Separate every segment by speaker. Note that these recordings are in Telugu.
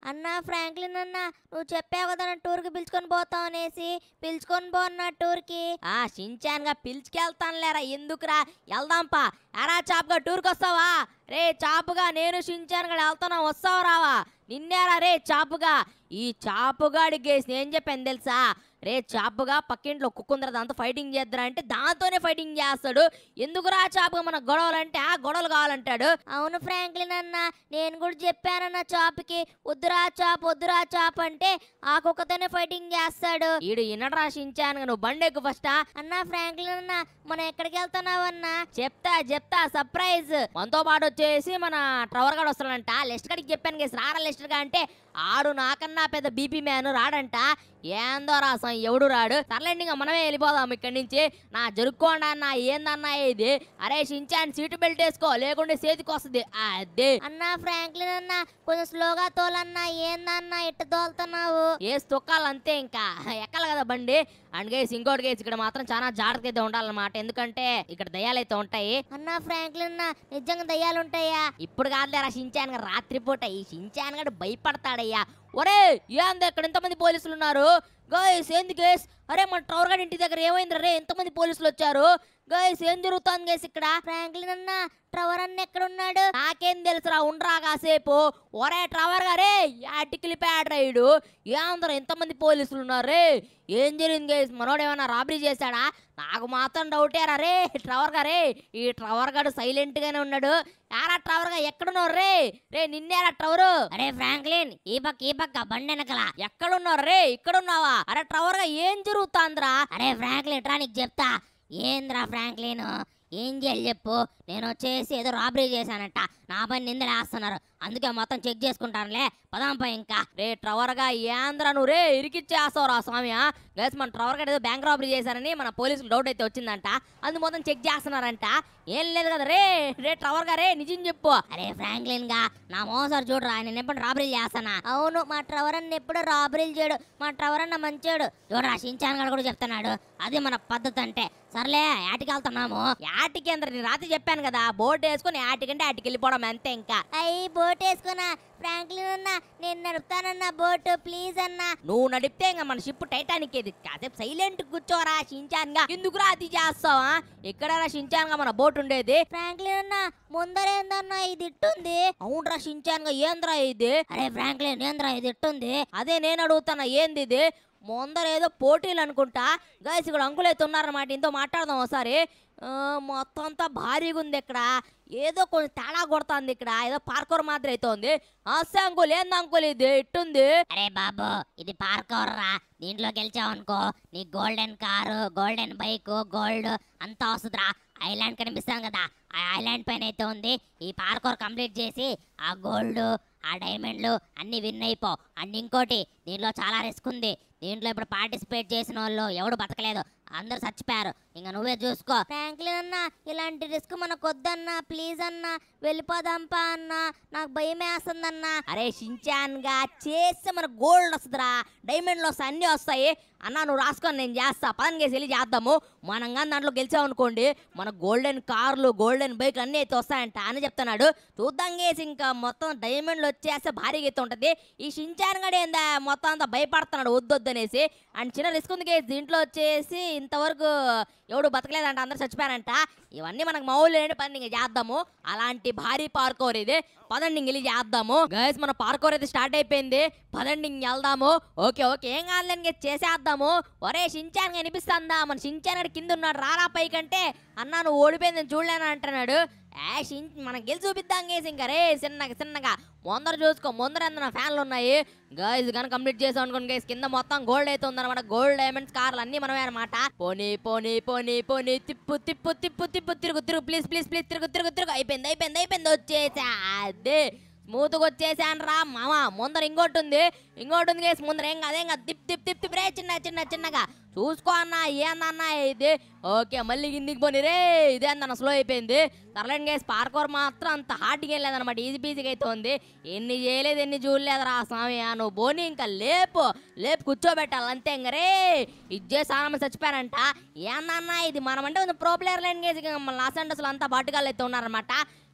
Speaker 1: అన్నా ఫ్రాంక్లిన్ అన్న నువ్వు చెప్పావు కదా నన్ను టూర్కి పిలుచుకొని పోతావు అనేసి పిలుచుకొని పోన్నా టూర్కి
Speaker 2: ఆ షించాన్ గా పిలుచుకెళ్తాను లేరా ఎందుకురా వెళ్దాంపా ఎరా చాపుగా టూర్కి వస్తావా రే చాపుగా నేను షించాన్ గడ వెళ్తున్నా వస్తావు రావా నిన్నేరా రే చాపుగా ఈ చాపుగాడి గేసి ఏం చెప్పాను తెలుసా రే చాపుగా పక్కింట్లో కుక్కుందర దాంతో ఫైటింగ్ చేద్దరా అంటే దాంతోనే ఫైటింగ్ చేస్తాడు ఎందుకురా చాపుగా మన గొడవలు అంటే ఆ గొడవలు కావాలంటాడు
Speaker 1: అవును ఫ్రాంక్లిన్ అన్న నేను కూడా చెప్పానన్న చాప్కి వద్దురా చాప్ వద్దురా చాప్ అంటే ఆ కుక్కతోనే ఫైటింగ్ చేస్తాడు
Speaker 2: ఈడు ఇన్నడరా షించాన్ నువ్వు బండెక్కు ఫస్టా
Speaker 1: అన్నా ఫ్రాంక్లిన్ అన్న మనం ఎక్కడికి వెళ్తున్నావన్నా
Speaker 2: చెప్తా చెప్తా సర్ప్రైజ్ మనతో పాటు వచ్చేసి మన ట్రవర్ గాడు వస్తాడంట లెస్ట్ గడికి చెప్పాను కేసు రారా లెస్ట్ గా అంటే ఆడు నాకన్నా పెద్ద బీపీ మ్యాన్ రాడంట ఏందో రాసం ఎవడు రాడు సర్లేండి ఇంకా మనమే వెళ్ళిపోదాం ఇక్కడి నుంచి నా జరుక్కోండి అన్న ఏందన్నా ఇది అరే షించాన్ సీటు బెల్ట్ వేసుకో లేకుంటే చేతికి వస్తుంది అదే
Speaker 1: అన్నా ఫ్రాంక్లిన్ అన్న కొంచెం స్లోగా తోలన్నా ఏందన్నా ఇట్ట తోలుతున్నావు
Speaker 2: ఏసి తొక్కాలి అంతే ఇంకా ఎక్కాలి కదా బండి అండ్ గేసి ఇంకోటి గేసి ఇక్కడ మాత్రం చాలా జాగ్రత్తగా అయితే ఉండాలన్నమాట ఎందుకంటే ఇక్కడ దయ్యాలు అయితే ఉంటాయి
Speaker 1: అన్నా ఫ్రాంక్లిన్ అన్న నిజంగా దయ్యాలు ఉంటాయా
Speaker 2: ఇప్పుడు కాదులేరా షించాన్ గారు రాత్రిపూట ఈ షించాన్ గారు భయపడతాడయ్యా ఒరే ఏంది ఇక్కడ ఎంతమంది పోలీసులు ఉన్నారు గైస్ ఏంది గైస్ అరే మన టవర్ గారి ఇంటి దగ్గర ఏమైంది రే ఎంతమంది పోలీసులు వచ్చారు గైస్ ఏం జరుగుతుంది గైస్ ఇక్కడ
Speaker 1: ఫ్రాంక్లిన్ అన్న ట్రవర్ అన్న ఎక్కడున్నాడు
Speaker 2: నాకేం తెలుసురా ఉండరా కాసేపు ఒరే ట్రవర్ గారే యాటికిలి ప్యాడ్ రైడు ఏందరా ఎంతమంది పోలీసులు ఉన్నారు రే ఏం జరిగింది గైస్ మనోడు ఏమైనా రాబరీ చేశాడా నాకు మాత్రం డౌటేరా రే ట్రవర్ గారే ఈ ట్రవర్ గాడు సైలెంట్ గానే ఉన్నాడు యారా ట్రవర్ గా ఎక్కడున్నావు రే రే నిన్నేరా ట్రవరు
Speaker 1: అరే ఫ్రాంక్లిన్ ఈ పక్క ఈ పక్క బండి వెనకల
Speaker 2: ఎక్కడున్నావు రే ఇక్కడున్నావా అరే ట్రవర్ గా ఏం జరుగుతాందిరా
Speaker 1: అరే ఫ్రాంక్లిన్ ట్రా నీకు చెప్తా ఏంద్రా ఫ్రాంక్లిన్ ఏం చేయాలి చెప్పు నేను వచ్చేసి ఏదో రాబరీ చేశానట నా పని నిందలేస్తున్నారు అందుకే మొత్తం చెక్ చేసుకుంటానులే పదాంపై ఇంకా
Speaker 2: రే ట్రవర్ గా ఏంద్రా నువ్వు రే ఇరికిచ్చేస్తావురా స్వామి గైస్ మన ట్రవర్ గారు ఏదో బ్యాంక్ రాబరీ చేశారని మన పోలీసులు డౌట్ అయితే వచ్చిందంట అందు మొత్తం చెక్ చేస్తున్నారంట ఏం లేదు కదా రే రే ట్రవర్ గారే నిజం చెప్పు
Speaker 1: అరే ఫ్రాంక్లిన్ గా నా మోసారు చూడరా నేను ఎప్పుడు రాబరీ చేస్తానా అవును మా ట్రవర్ అన్న ఎప్పుడు రాబరీలు చేయడు మా ట్రవర్ అన్న మంచోడు చూడరా షించాన్ గడు కూడా చెప్తున్నాడు అది మన పద్ధతి అంటే సర్లే యాటికి వెళ్తున్నాము
Speaker 2: యాటికేంద్ర నేను రాత్రి చెప్పాను కదా బోట్ వేసుకుని యాటికంటే యాటికి వెళ్ళిపోవడం అంతే ఇంకా
Speaker 1: అయ్యి బోట్ వేసుకున్నా ఫ్రాంక్లిన్ అన్న నేను నడుపుతానన్న బోట్ ప్లీజ్ అన్న
Speaker 2: నువ్వు నడిపితే ఇంకా మన షిప్ టైటానిక్ ఏది కాసేపు సైలెంట్ కూర్చోరా షించాన్ గా ఎందుకురా అది చేస్తావా ఎక్కడరా షించాన్ గా మన బోట్ ఉండేది
Speaker 1: ఫ్రాంక్లిన్ అన్న ముందరేందన్నా ఇది ఇట్టుంది
Speaker 2: అవునరా షించాన్ గా ఏంద్రా ఇది
Speaker 1: అరే ఫ్రాంక్లిన్ ఏంద్రా ఇది ఇట్టుంది
Speaker 2: అదే నేను అడుగుతానా ఏంది ఇది ముందర ఏదో పోటీలు అనుకుంటా గైస్ ఇక్కడ అంకులు అయితే ఉన్నారన్నమాట ఇంతో మాట్లాడదాం ఒకసారి ఆ, మొత్తం అంతా భారీగా ఉంది ఇక్కడ ఏదో కొంచెం తేడా కొడుతుంది ఇక్కడ ఏదో పార్కర్ మాదిరి అయితే ఉంది అస్సే అంకుల్ ఏంది అంకుల్ ఇది ఇట్టుంది
Speaker 1: అరే బాబు ఇది పార్కౌర్ రా దీంట్లో గెలిచావనుకో నీ golden car golden bike gold అంతా వస్తుందిరా ఐలాండ్ కనిపిస్తాం కదా ఆ ఐలాండ్ పైన అయితే ఉంది ఈ పార్కౌర్ కంప్లీట్ చేసి ఆ గోల్డ్ ఆ డైమండ్లు అన్ని విన్ అయిపో అండ్ ఇంకోటి దీంట్లో చాలా రిస్క్ ఉంది దీంట్లో ఇప్పుడు పార్టిసిపేట్ చేసిన వాళ్ళు ఎవడు బతకలేదు అందరూ చచ్చిపోయారు ఇంకా నువ్వే చూసుకో ఫ్రాంక్లిన్ అన్న ఇలాంటి రిస్క్ మనకు వద్దన్నా ప్లీజ్ అన్నా వెళ్ళిపోదాంపా అన్నా నాకు భయం వేస్తుందన్నా
Speaker 2: అరే షించాన్ గా చేస్తే మన గోల్డ్ వస్తుందిరా డైమండ్లు వస్తాయి అన్నీ వస్తాయి అన్న నువ్వు రాసుకొని నేను చేస్తా పదని కేసి వెళ్ళి చేద్దాము మనం కానీ దాంట్లో గెలిచామనుకోండి మన గోల్డెన్ కార్లు గోల్డెన్ బైక్లు అన్నీ అయితే వస్తాయంట అని చెప్తున్నాడు చూద్దాం కేసి ఇంకా మొత్తం డైమండ్లు వచ్చేస్తే భారీగా అయితే ఉంటుంది ఈ షించాన్ గడు ఏందా మొత్తం అంతా భయపడుతున్నాడు వద్దొద్దు అనేసి అండ్ చిన్న రిస్క్ ఉంది కేసు దీంట్లో వచ్చేసి ఇంతవరకు ఎవడు బతకలేదంట అందరు చచ్చిపోయారంట ఇవన్నీ మనకు మౌలు లేని పని ఇంక చేద్దాము అలాంటి భారీ పార్కోర్ ఇది పదండి ఇంక వెళ్ళి చేద్దాము గైస్ మన పార్కోర్ అయితే స్టార్ట్ అయిపోయింది పదండి ఇంక వెళ్దాము ఓకే ఓకే ఏం కాదులేని ఇంక చేసేద్దాము ఒరే షించాన్ కనిపిస్తుందా మన షించాన్ గాడు కింద ఉన్నాడు రారా పైకంటే అన్నా నువ్వు ఓడిపోయిందని చూడలేను అంటున్నాడు ఏ షిన్ మనం గెలిచి చూపిద్దాం గేసి ఇంకా రే చిన్నగా చిన్నగా ముందర చూసుకో ముందర ఎంత ఫ్యాన్లు ఉన్నాయి గైస్ కానీ కంప్లీట్ చేసాం అనుకోండి గైస్ కింద మొత్తం గోల్డ్ అయితే ఉందన్నమాట గోల్డ్ డైమండ్స్ కార్లు అన్ని మనమే అనమాట పోనీ పోనీ పోనీ పోనీ తిప్పు తిప్పు తిప్పు తిప్పు తిరుగు తిరుగు ప్లీజ్ ప్లీజ్ ప్లీజ్ తిరుగు తిరుగు తిరుగు అయిపోయింది అయిపోయింది అయిపోయింది వచ్చేసా అదే స్మూత్గా వచ్చేసాను రా మామ ముందర ఇంకోటి ఉంది ఇంకోటి ఉంది కేసు ముందర ఏం కాదు ఏం కాదు తిప్ తిప్ తిప్ తిప్ రే చిన్న చిన్న చిన్నగా చూసుకో అన్న ఏందన్నా ఇది ఓకే మళ్ళీ కిందికి పోనీ రే ఇదే అన్న స్లో అయిపోయింది సర్లేండి గేస్ పార్కోర్ మాత్రం అంత హార్డ్గా ఏం లేదనమాట ఈజీ పీజీగా అయితే ఉంది ఎన్ని చేయలేదు ఎన్ని చూడలేదురా స్వామి ఆ నువ్వు బోని ఇంకా లేపు లేపు కూర్చోబెట్టాలి అంతే ఇంక రే ఇజ్జే సానమ్మ చచ్చిపోయారంట ఏందన్నా ఇది మనమంటే కొంచెం ప్రో ప్లేయర్ లేని గేసి మన లాస్ అండర్స్లో అంతా బాటుగాళ్ళు అయితే ఉన్నారనమాట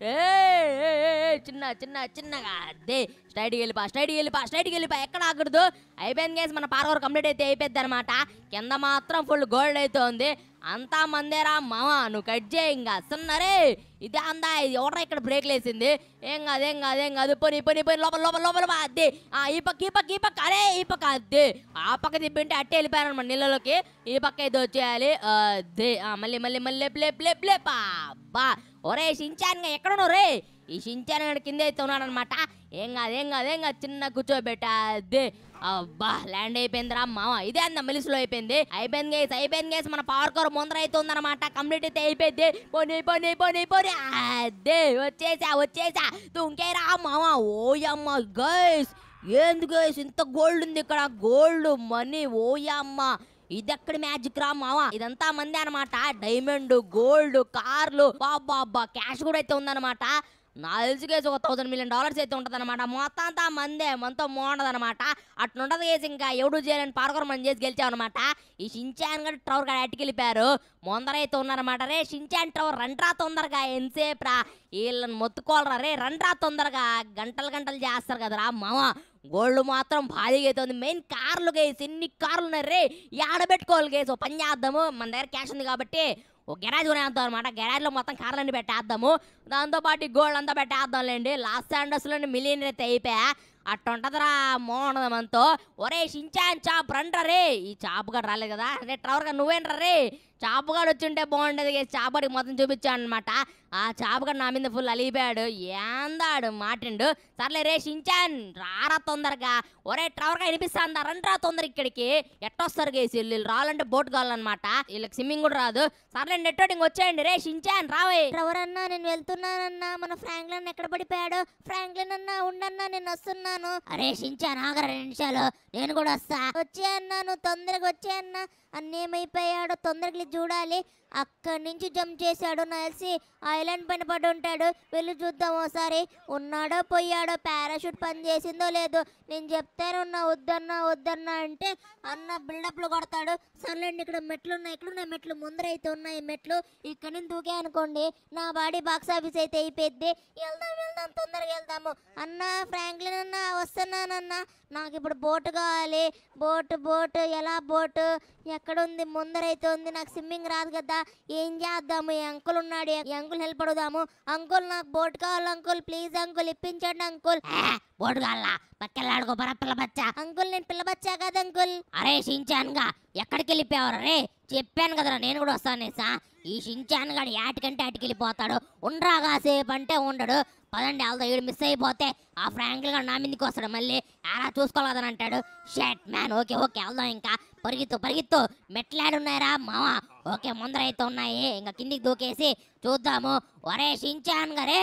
Speaker 2: ఏ ఏ, ఏ, ఏ, చిన్న చిన్న చిన్నగా అదే స్ట్రైట్కి వెళ్ళిపా స్ట్రైట్కి వెళ్ళిపా స్ట్రైట్కి వెళ్ళిపా ఎక్కడ ఆగకూడదు అయిపోయింది గేస్ మన పార్కర్ కంప్లీట్ అయితే అయిపోద్ది అనమాట కింద మాత్రం ఫుల్ గోల్డ్ అయితే ఉంది అంతా మందేరా మామ నువ్వు కట్ చేయి ఇంకా అసన్నరే ఇదే అందా ఇది ఎవడరా ఇక్కడ బ్రేక్ లేసింది ఏం కాదు ఏం కాదు ఏం కాదు పోనీ పోనీ పోనీ లోపల లోపల లోపల బా అద్దే ఆ ఈ పక్క ఈ పక్క ఈ పక్క అరే ఈ పక్క అద్దే ఆ పక్క తిప్పింటే అట్టే వెళ్ళిపోయాను మన నీళ్ళలోకి ఈ పక్క ఇది వచ్చేయాలి అద్దే ఆ, మళ్ళీ మళ్ళీ మళ్ళీ ప్లే ప్లే ప్లే పా బా ఒరే షించాన్గా ఎక్కడున్నావు రే ఈ షించాన్ గడు కింద అయితే ఉన్నాడనమాట ఏం కాదు ఏం కాదు ఏం కాదు చిన్న కూర్చోబెట్టా అదే అబ్బా ల్యాండ్ అయిపోయిందిరా మామ ఇదే అంద మెలిసిలో అయిపోయింది అయిపోయింది గేస్ అయిపోయింది గేస్ మన పవర్ కోర్ ముందర అయితే ఉందన్నమాట కంప్లీట్ అయితే అయిపోయింది పోనీ పోనీ పోనీ పోనీ అదే వచ్చేసా వచ్చేసా తుంకేరా మామ ఓయమ్మ గైస్ ఏంది గైస్ ఇంత గోల్డ్ ఉంది ఇక్కడ గోల్డ్ మనీ ఓయమ్మ ఇది ఎక్కడ మ్యాజిక్ రా మామ ఇదంతా మంది అనమాట డైమండ్ గోల్డ్ కార్లు బాబా క్యాష్ కూడా అయితే ఉందన్నమాట నా తెలిసి కేసు ఒక థౌసండ్ మిలియన్ డాలర్స్ అయితే ఉంటుంది అనమాట మొత్తం అంతా మందే మొత్తం బాగుండదు అనమాట అట్లుండదు కేసు ఇంకా ఎవడు చేయలేని పార్కొర మనం చేసి గెలిచామన్నమాట ఈ షించాన్ గడ్ ట్రవర్ గడ అట్టుకెళ్ళిపోయారు ముందర అయితే ఉన్నారన్నమాట రే షించాన్ ట్రవర్ రండ్రా తొందరగా ఎంతసేపు రా వీళ్ళని మొత్తుకోవాలరా రే రండ్రా తొందరగా గంటలు గంటలు చేస్తారు కదరా మామ గోల్డ్ మాత్రం భారీగా అయితే ఉంది మెయిన్ కార్లు గేసి ఎన్ని కార్లు ఉన్నాయి రే ఆడబెట్టుకోవాలి గేసి ఓ పని చేద్దాము మన దగ్గర క్యాష్ ఉంది కాబట్టి ఒక గెరాజ్ కొనేద్దాం అనమాట గెరాజ్లో మొత్తం కార్లన్నీ పెట్టేద్దాము దాంతోపాటు ఈ గోల్డ్ అంతా పెట్టేద్దాంలేండి లాస్ శాండర్స్లోని మిలియన్ అయితే అయిపోయా అట్టుంటదిరా మోహనద మనతో ఒరే షించాన్ చాప్ రండ్రా రే ఈ చాప్ గడు రాలేదు కదా రే ట్రవర్గా నువ్వేంట్రా రే చాప్ గడు వచ్చింటే బాగుండేది చాపడికి మొత్తం చూపించాను అనమాట ఆ చాపగడు నా మీద ఫుల్ అలిగిపోయాడు ఏందాడు మాటిండు సర్లే రే షించాన్ రారా తొందరగా ఒరే ట్రవర్గా వినిపిస్తాందా రండ్రా తొందర ఇక్కడికి ఎట్టొస్తారు గేసి వీళ్ళు రావాలంటే బోట్ కావాలన్నమాట వీళ్ళకి స్విమ్మింగ్ కూడా రాదు సర్లే నెట్టోటింగ్ వచ్చేయండి రే షించాన్ రావే
Speaker 1: ట్రెవర్ అన్నా నేను వెళ్తున్నానన్నా మన ఫ్రాంక్లిన్ ఎక్కడ పడిపోయాడు ఫ్రాంక్లిన్ అన్నా ఉండన్నా నేను వస్తున్నాను అరే షించాన్ ఆగరా రెండు నిమిషాలు నేను కూడా వస్తా వచ్చే అన్నా నువ్వు తొందరగా వచ్చే అన్నా అన్నేమైపోయాడో తొందరగా వెళ్ళి చూడాలి అక్కడి నుంచి జంప్ చేశాడు నా తెలిసి ఐలాండ్ పైన పడి ఉంటాడు వెళ్ళి చూద్దాం ఒకసారి ఉన్నాడో పోయాడో పారాషూట్ పని చేసిందో లేదో నేను చెప్తాను ఉన్నా వద్దన్నా వద్దన్నా అంటే అన్న బిల్డప్లు కొడతాడు సర్లేండి ఇక్కడ మెట్లు ఉన్నాయి ఇక్కడ ఉన్నాయి మెట్లు ముందర అయితే ఉన్నాయి మెట్లు ఇక్కడ నుంచి దూకే అనుకోండి నా బాడీ బాక్స్ ఆఫీస్ అయితే అయిపోద్ది వెళ్దాం వెళ్దాం తొందరగా వెళ్దాము అన్న ఫ్రాంక్లిన్ అన్న వస్తున్నానన్న నాకు ఇప్పుడు బోట్ కావాలి బోట్ బోట్ ఎలా బోట్ ఎక్కడుంది ముందరైతే ఉంది నాకు స్విమ్మింగ్ రాదు కదా ఏం చేద్దాము ఈ అంకుల్ ఉన్నాడు ఈ అంకుల్ హెల్ప్ అడుగుదాము అంకుల్ నాకు బోట్ కావాలి అంకుల్ ప్లీజ్ అంకుల్ ఇప్పించండి అంకుల్ బోట్ కావాలా పక్కెళ్ళాడుకో బర పిల్ల బచ్చా అంకుల్ నేను పిల్ల బచ్చా కదా అంకుల్ అరే షించాన్గా ఎక్కడికి వెళ్ళిపోయావు రే చెప్పాను కదరా నేను కూడా వస్తాను సా ఈ షించాన్ గడు యాటికంటే అటుకెళ్ళిపోతాడు ఉండరా కాసేపు అంటే ఉండడు పదండి వాళ్ళతో ఈడు మిస్ అయిపోతే ఆ ఫ్రాంకిల్ గడు నా మీదకి వస్తాడు మళ్ళీ అలా చూసుకోలేదని అంటాడు షెట్ మ్యాన్ ఓకే ఓకే వెళ్దాం ఇంకా పరిగెత్తు పరిగెత్తు మెట్లాడున్నాయరా మావా ఓకే ముందర అయితే ఉన్నాయి ఇంకా కిందికి దూకేసి చూద్దాము ఒరే షించాన్ గరే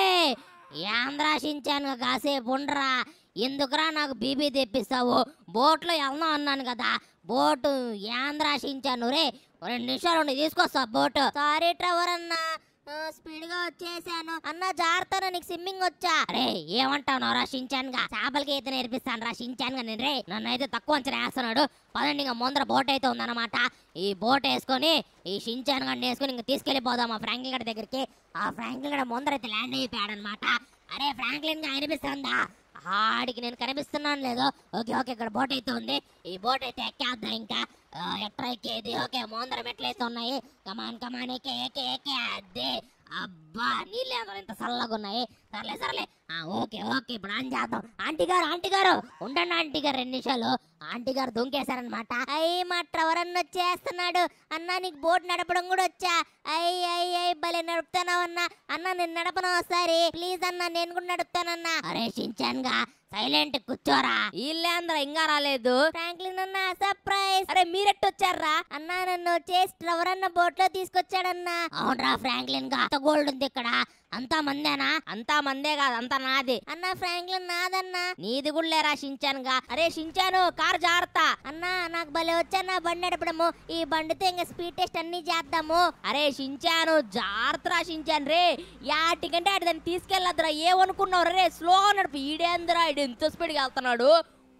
Speaker 1: యాంధ్రా షించాన్ కాసేపు ఉండరా ఎందుకురా నాకు బీబీ తెప్పిస్తావు బోట్లో వెళ్దాం అన్నాను కదా బోటు యాంధ్రా షించాను రే ఓ రెండు నిమిషాలు ఉండి తీసుకొస్తా బోటు సారీ ట్రవర్ అన్న స్పీడ్ గా వచ్చేసాను అన్న జాగ్రత్త నీకు స్విమ్మింగ్ వచ్చా అరే ఏమంటావు రా షించాన్ గా చేపలకి ఈత నేర్పిస్తాను రా షించాన్ గా నేను రే నన్ను అయితే తక్కువ అంచనా వేస్తున్నాడు పదండి ఇంకా ముందర బోట్ అయితే ఉందన్నమాట ఈ బోట్ వేసుకొని ఈ షించాన్ గడిని వేసుకొని ఇంకా తీసుకెళ్ళిపోదాం ఆ ఫ్రాంక్లిన్ గడి దగ్గరికి ఆ ఫ్రాంక్లిన్ గడ ముందర అయితే ల్యాండ్ అయిపోయాడు అనమాట అరే ఫ్రాంక్లిన్ గా అనిపిస్తుందా ఆడికి నేను కనిపిస్తున్నాను లేదో ఓకే ఓకే ఇక్కడ బోట్ అయితే ఉంది ఈ బోట్ అయితే ఎక్కేద్దాం ఇంకా ఆ, ఎట్రా ఎక్కేది ఓకే ముందర మెట్లు అయితే ఉన్నాయి కమాన్ కమాన్ ఎక్కే ఎక్కే ఎక్కే అదే అబ్బా నీళ్ళు ఏదో ఇంత చల్లగా ఉన్నాయి సర్లే సర్లే ఆ, ఓకే ఓకే ఇప్పుడు ఆన్ చేద్దాం ఆంటీ గారు ఆంటీ గారు ఉండండి ఆంటీ గారు రెండు నిమిషాలు ఆంటీ గారు దుంకేశారనమాట అయ్యి మా ట్రవర్ అన్న వచ్చేస్తున్నాడు అన్న నీకు బోట్ నడపడం కూడా వచ్చా అయ్యి అయ్యి అయ్యి భలే నడుపుతున్నావు అన్న అన్న నేను నడపను ఒకసారి ప్లీజ్ అన్న నేను కూడా నడుపుతానన్నా అరే షించాన్ గా సైలెంట్ కూర్చోరా
Speaker 2: వీళ్ళేంద్ర ఇంకా రాలేదు
Speaker 1: ఫ్రాంక్లిన్ అన్న సర్ప్రైజ్ అరే మీరెట్టు వచ్చారా అన్నా నన్ను చేసి ట్రవర్ అన్న బోట్ లో తీసుకొచ్చాడన్నా అవునరా ఫ్రాంక్లిన్ గా అంత గోల్డ్ ఉంది ఇక్కడ అంతా మందేనా
Speaker 2: అంతా మందే కాదు అంతా నాది
Speaker 1: అన్న ఫ్రాంక్లిన్ నాదన్నా
Speaker 2: నీది కూడా లేరా షించాన్ గా అరే షించాను కారు జాగ్రత్త
Speaker 1: అన్నా నాకు భలే వచ్చా బండి నడపడము ఈ బండితో ఇంకా స్పీడ్ టెస్ట్ అన్ని చేద్దాము
Speaker 2: అరే షించాను జాగ్రత్త షించాన్ రే యాటికంటే అటు దాన్ని తీసుకెళ్ళద్దురా ఏమనుకున్నావు రే స్లో నడుపు ఈడేందిరా ఈడు ఎంత స్పీడ్గా వెళ్తున్నాడు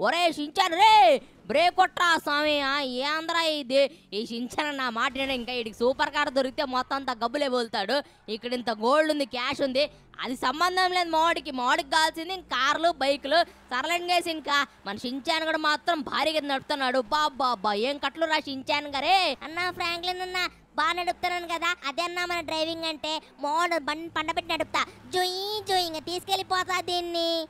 Speaker 2: ఒరే షించాను రే బ్రేక్ కొట్రా స్వామి ఆ, ఏ ఆంధ్రా ఇది ఈ షించాను నా మాట వినడు. ఇంకా వీడికి సూపర్ కార్ దొరికితే మొత్తం అంతా గబ్బులే పోతాడు ఇక్కడ ఇంత గోల్డ్ ఉంది క్యాష్ ఉంది అది సంబంధం లేదు మావాడికి మావాడికి కావాల్సింది ఇంక కార్లు బైకులు సరళంగేసి ఇంకా మన షించాన్ కూడా మాత్రం భారీగా నడుపుతున్నాడు బాబా బా ఏం కట్లు రా షించాన్ గారే
Speaker 1: అన్నా ఫ్రాంక్లిన్ అన్న బాగా నడుపుతున్నాను కదా అదే అన్నా మన డ్రైవింగ్ అంటే మోడ్ బండి పండబెట్టి నడుపుతా జోయి జోయి ఇంకా తీసుకెళ్ళిపోతా దీన్ని